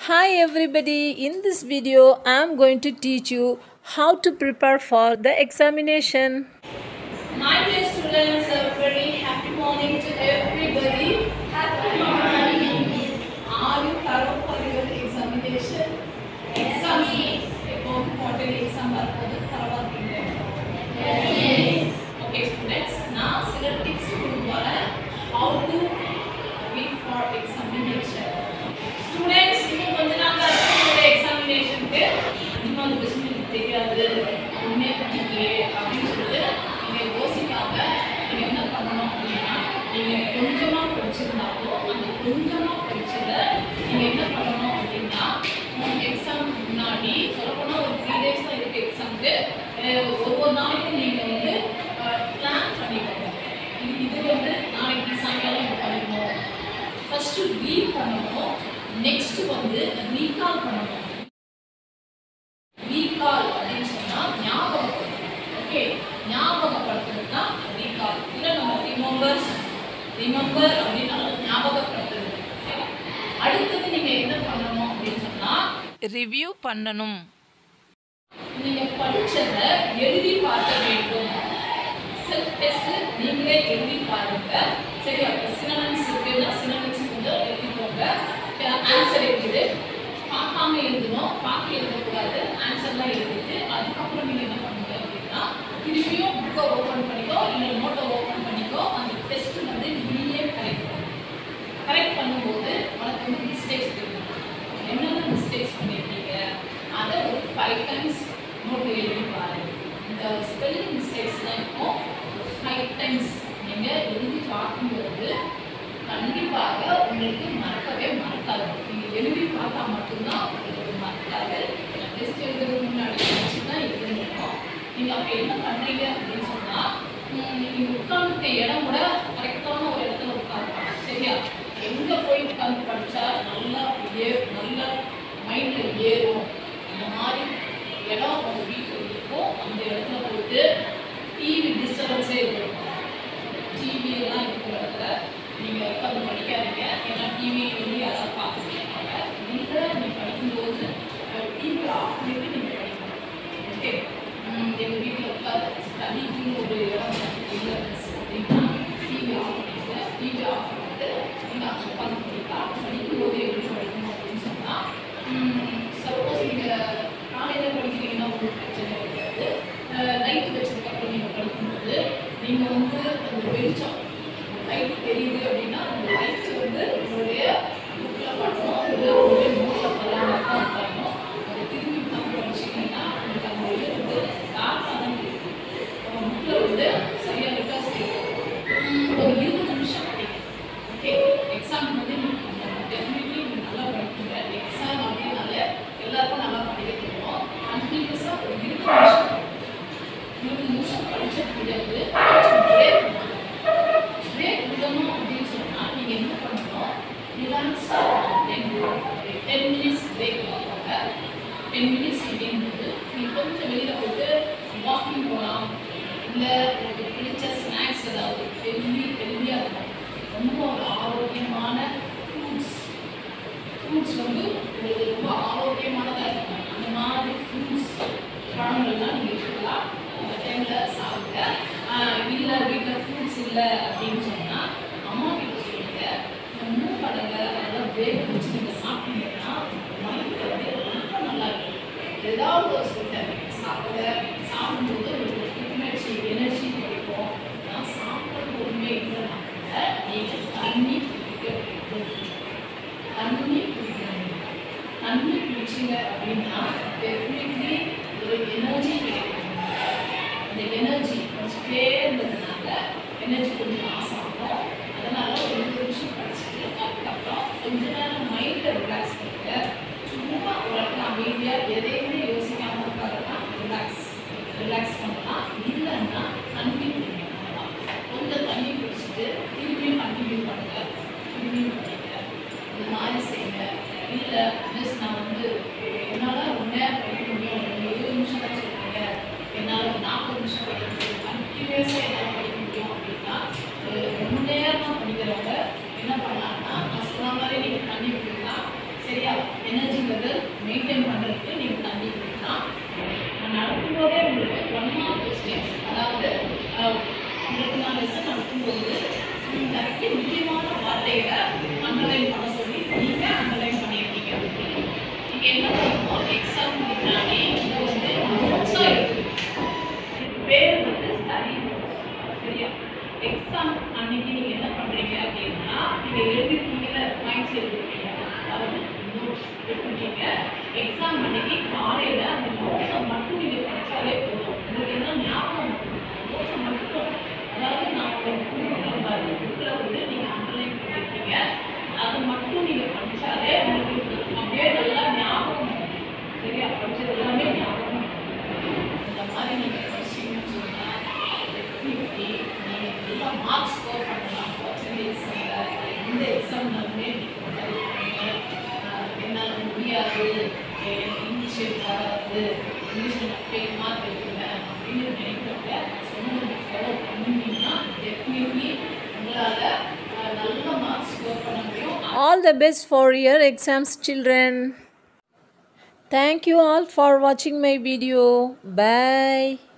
Hi everybody, in this video I am going to teach you how to prepare for the examination. My dear students, a very happy morning to everybody. Happy morning. Are you thorough for your examination? Exams எப்போ quarterly exam வரும்போது thorough இருக்கீங்க? Okay students, நான் சில tips கொடுக்க போறேன். How to read for examination. Students, இன்னும் கொஞ்ச நாள் தான் இருக்கு உங்களுடைய examinationக்கு. இன்னொரு question எனக்கு தெரியாது ஒண்ணே படிக்கலையே அப்படின்னு சொல்லிட்டு நீங்க யோசிக்காம நீங்க என்ன பண்ணணும் அப்படின்னா நீங்க கொஞ்சமா படிச்சிருந்தாலோ அந்த கொஞ்சமா படிச்சத நீங்க என்ன பண்ணணும் அப்படின்னா எக்ஸாம் முன்னாடி சொல்லப்போனா ஒரு த்ரீ டேஸ் தான் இருக்கு எக்ஸாமுக்கு ஒவ்வொரு நாளைக்கும் நீங்க வந்து பிளான் பண்ணிக்கோங்க இது இது வந்து நாளைக்கு சாயங்காலம் இது பண்ணிக்கணும் ஃபர்ஸ்ட் ரீட் பண்ணணும் நெக்ஸ்ட் வந்து ரீகால் பண்ணணும் ரீகால் அப்படின்னு சொன்னா ஞாபகப்படுத்தணும் ஓகே ஞாபகப்படுத்துறது தான் ரீகால் இல்லை நம்ம ரிமெம்பர் ரிமெம்பர் அப்படின்னா ஞாபகப்படுத்துறது சரி. அடுத்தது நீங்க என்ன பண்ணணும் அப்படின்னு சொன்னா ரிவ்யூ பண்ணணும் நீங்க படிச்சதை எழுதி பார்க்க வேண்டும் செல்ஃப் டெஸ்ட் நீங்களே எழுதி பாருங்க சரி அப்போ சினனன்ஸ் இருக்குன்னா சினனன்ஸ் கொஞ்சம் எழுதிக்கோங்க ஆன்சர் இருக்குது பார்க்காம எழுதணும் பார்க்க எழுதக்கூடாது ஆன்சர்லாம் எழுதிட்டு அதுக்கப்புறம் நீங்கள் என்ன பண்ணுங்க அப்படின்னா திருப்பியும் புக்கை ஓப்பன் பண்ணிக்கோ இல்லை நோட்டை ஓப்பன் பண்ணிக்கோ அந்த டெஸ்ட் வந்து நீயே கரெக்ட் கரெக்ட் பண்ணும்போது உனக்கு வந்து மிஸ்டேக்ஸ் தெரியும் என்னென்ன மிஸ்டேக்ஸ் பண்ணியிருக்கீங்க அதை ஒரு ஃபைவ் டைம்ஸ் நோட்டு எழுதி பாருங்க இந்த ஸ்பெல்லிங் மிஸ்டேக்ஸ்லாம் இருக்கும் ஒரு ஃபைவ் டைம்ஸ் நீங்கள் எழுதி பார்க்கும்போது கண்டிப்பாக உங்களுக்கு மறக்கவே மறக்காது நீங்கள் எழுதி பார்த்தா மட்டும்தான் உங்களுக்கு மறக்காது டெஸ்ட் எழுதுறதுக்கு முன்னாடி வச்சு தான் எழுதணும் நீங்கள் அப்போ என்ன பண்ணுறீங்க அப்படின்னு சொன்னால் நீங்கள் உட்காந்துருக்க இடம் கூட கரெக்டான ஒரு இடத்துல உட்காருப்பாங்க சரியா எங்கே போய் உட்காந்து படித்தா நல்லா ஏ நல்லா மைண்டில் ஏறும் அந்த மாதிரி இடம் உங்கள் வீட்டில் இருக்கும் அந்த இடத்துல போயிட்டு டிவி டிஸ்டர்பன்ஸே இருக்கும் டிவி எல்லாம் இருக்கிற இடத்துல நீங்கள் உட்காந்து படிக்காதீங்க ஏன்னா டிவி வந்து யாராவது பார்த்துட்டு இருப்பாங்க நீங்கள் நீ படிக்கும்போது டிவி ஆஃப் பண்ணிட்டு நீங்கள் படிக்கணும் ஓகே எங்கள் வீட்டில் உட்காந்து ஸ்டடிக்குன்னு ஒரு இடம் இல்லை அப்படின்னா டிவி ஆஃப் பண்ணிட்டு டிவி ஆஃப் பண்ணிட்டு நீங்கள் அங்கே உட்காந்து படிக்கலாம் படிக்கும்போது எப்படி படிக்கணும் அப்படின்னு சொன்னால் சப்போஸ் நீங்கள் காலையில் படிக்கிறீங்கன்னா உங்களுக்கு பிரச்சனை கிடையாது லைட் வச்சதுக்கப்புறம் நீங்கள் படிக்கும்போது நீங்கள் வந்து அந்த வெளிச்சம் லைட் தெரியுது அப்படின்னா அந்த லைட் வந்து உங்களுடைய புக்கில் பண்ணணும் இல்லை உங்களுடைய நோட்டில் பண்ணலாம் தான் பண்ணணும் அதை திரும்பி உட்காந்து படிச்சிங்கன்னா உங்களுக்கு அந்த இது வந்து டார்க்காக தான் இருக்கும் புக்கில் வந்து சரியாக இருக்கா சரி ஒரு இருபது நிமிஷம் படிங்க ஓகே எக்ஸாம் வந்து டெஃபினெட்லி நீங்கள் நல்லா படிப்பீங்க எக்ஸாம் அப்படின்னாலே எல்லாருக்கும் நல்லா படிக்க தெரியும் கண்டினியூஸாக ஒரு இருபது நிமிஷம் படிங்க. இருபது நிமிஷம் படிச்ச பிறகு பிரேக் பிரேக் விடணும் அப்படின்னு சொன்னால் நீங்கள் என்ன பண்ணணும் ரிலாக்ஸாக டென் டென் மினிட்ஸ் பிரேக் வைப்பாங்க டென் மினிட்ஸ் அப்படிங்கும்போது நீங்கள் கொஞ்சம் வெளியில் போயிட்டு வாக்கிங் போகலாம் இல்லை உங்களுக்கு பிடிச்ச ஸ்நாக்ஸ் ஏதாவது ஹெல்தி ஹெல்தியாக இருக்கும் ரொம்ப ஒரு ஆரோக்கியமான ஃப்ரூட்ஸ் ஃப்ரூட்ஸ் வந்து உங்களுக்கு ரொம்ப ஆரோக்கியமானதாக இருக்கும் அந்த மாதிரி ஃப்ரூட்ஸ் பழங்கள்லாம் நீங்கள் எடுத்துக்கலாம் அந்த டைமில் சாப்பிடுங்க இல்லை வீட்டில் ஃப்ரூட்ஸ் இல்லை அப்படின்னு சொன்னால் அம்மா கிட்ட சொல்லுங்க இந்த மூக்கடலை அதெல்லாம் வேக வச்சு நீங்கள் சாப்பிட்டீங்கன்னா மைண்ட் வந்து ரொம்ப நல்லா இருக்கும் ஏதாவது ஒரு சொல்லிட்டேன் சாப்பிட சாப்பிடும்போது உங்களுக்கு புத்துணர்ச்சி எனர்ஜி கிடைக்கும் நான் சாப்பிட்றது ஒன்றுமே இல்லைன்னா கூட நீங்கள் தண்ணி குடிக்க வேண்டும் தண்ணி குடிக்கணும் தண்ணி குடிச்சிங்க அப்படின்னா டெஃபினெட்லி ஒரு எனர்ஜி கிடைக்கும் அந்த எனர்ஜி குடிச்சிட்டே இருந்ததுனால எனர்ஜி கொஞ்சம் லாஸ் ஆகும் அதனால ஒரு இருபது நிமிஷம் படிச்சுட்டு அதுக்கப்புறம் கொஞ்ச நேரம் மைண்டை ரிலாக்ஸ் பண்ணுங்க சும்மா ஒரு இடத்துல அமைதியாக எதையுமே யோசிக்காமல் உட்காரலாம் ரிலாக்ஸ் ரிலாக்ஸ் பண்ணலாம் இல்லைன்னா தண்ணி குடிங்க அவ்வளவுதான். கொஞ்சம் தண்ணி குடிச்சிட்டு திரும்பியும் கண்டினியூ பண்ணுங்க திரும்பியும் படிங்க இந்த மாதிரி செய்யுங்க இல்லை மிஸ் நான் வந்து என்னால் ரொம்ப நேரம் படிக்க முடியும் நீங்கள் இருபது நிமிஷம் தான் சொல்லுங்க என்னால் ஒரு நாற்பது நிமிஷம் படிக்க முடியும் கண்டினியூஸாக என்னால் படிக்க முடியும் அப்படின்னா ஒரு ரொம்ப நேரமாக படிக்கிறவங்க என்ன பண்ணலாம்னா நான் சொன்ன மாதிரி நீங்கள் தண்ணி குடிக்கலாம் சரியா எனர்ஜி லெவல் மெயின்டைன் பண்ணுறதுக்கு நீங்கள் தண்ணி குடிக்கலாம் நான் நடக்கும்போதே உங்களுக்கு ஒன் மார்க் கொஸ்டின்ஸ் அதாவது அஹ், உங்களுக்கு நான் லெசன் நடக்கும்போது ம், நிறைய முக்கியமான வார்த்தைகளை அண்டர்லைன் பண்ண சொல்லி நீங்கள் அண்டர்லைன் பண்ணியிருக்கீங்க நீங்கள் என்ன பண்ணணும் எக்ஸாம் முன்னாடி இதை வந்து நோட்ஸாக எடுத்துக்கணும் இதுக்கு பேர் வந்து ஸ்டடி சரியா எக்ஸாம் அன்னைக்கு நீங்க என்ன பண்றீங்க அப்படின்னா நீங்க எழுதிருக்கீங்கல்ல பாயிண்ட்ஸ் எழுதிருக்கீங்க அதாவது நோட்ஸ் எடுத்துருக்கீங்க எக்ஸாம் அன்னைக்கு காலையில அந்த நோட்ஸை மட்டும் நீங்க படிச்சாலே போதும் உங்களுக்கு என்ன ஞாபகம் நோட்ஸை மட்டும் அதாவது நான் உங்களுக்கு கொடுக்குறேன் பாருங்க புக்கில் வந்து நீங்க அண்டர்லைன் பண்ணிருக்கீங்க அதை மட்டும் நீங்க படிச்சாலே உங்களுக்கு அப்படியே நல்லா ஞாபகம் இருக்கும். சரியா படிச்சது எல்லாமே ஞாபகம் இருக்கும். இந்த மாதிரி நீங்க படிச்சீங்கன்னு சொன்னா டெஃபினெட்லி நீங்க நல்லா மார்க் ஸ்கோர் பண்ணலாம் வாட்சிங் எக்ஸாம்ல எந்த எக்ஸாம்னாலுமே நீங்க வந்து ஆஹ், என்னால முடியாது எனக்கு இங்கிலீஷ் வராது இங்கிலீஷில் நான் ஃபெயில் மார்க் எடுக்கிறேன் அப்படின்னு நினைக்கிறவங்க சொன்னதை ஃபாலோ பண்ணிங்கன்னா டெஃபினெட்லி உங்களால் நல்ல மார்க் ஸ்கோர் பண்ண முடியும் All the best for your exams, children. Thank you all for watching my video. Bye.